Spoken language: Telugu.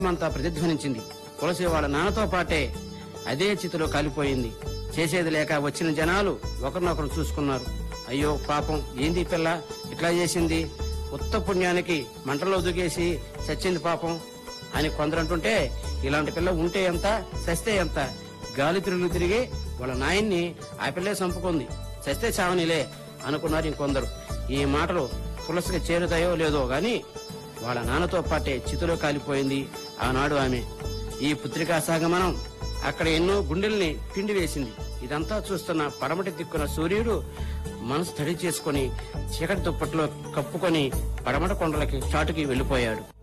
అంతా ప్రతిధ్వనించింది తులసి వాళ్ళ నాన్నతో పాటే అదే చితిలో కాలిపోయింది చేసేది లేక వచ్చిన జనాలు ఒకరినొకరు చూసుకున్నారు అయ్యో పాపం ఏంది ఈ పిల్ల ఇట్లా చేసింది ఉత్త పుణ్యానికి మంటలో దూకేసి చచ్చింది పాపం అని కొందరు అంటుంటే ఇలాంటి పిల్ల ఉంటే ఎంత చస్తే ఎంత గాలి తిరుగులు తిరిగి వాళ్ళ నాయన్ని ఆ పిల్లే చంపుకుంది చస్తే చావనిలే అనుకున్నారు ఇంకొందరు ఈ మాటలు తులసికి చేరుతాయో లేదో గాని వాళ్ళ నాన్నతో పాటే చితిలో కాలిపోయింది ఆనాడు ఆమె ఈ పుత్రికా సాగమనం అక్కడ ఎన్నో గుండెల్ని పిండి వేసింది ఇదంతా చూస్తున్న పడమటి దిక్కున సూర్యుడు మనసు తడి చేసుకుని చీకటి దుప్పట్లో కప్పుకొని పడమట కొండలకి చాటుకి వెళ్లిపోయాడు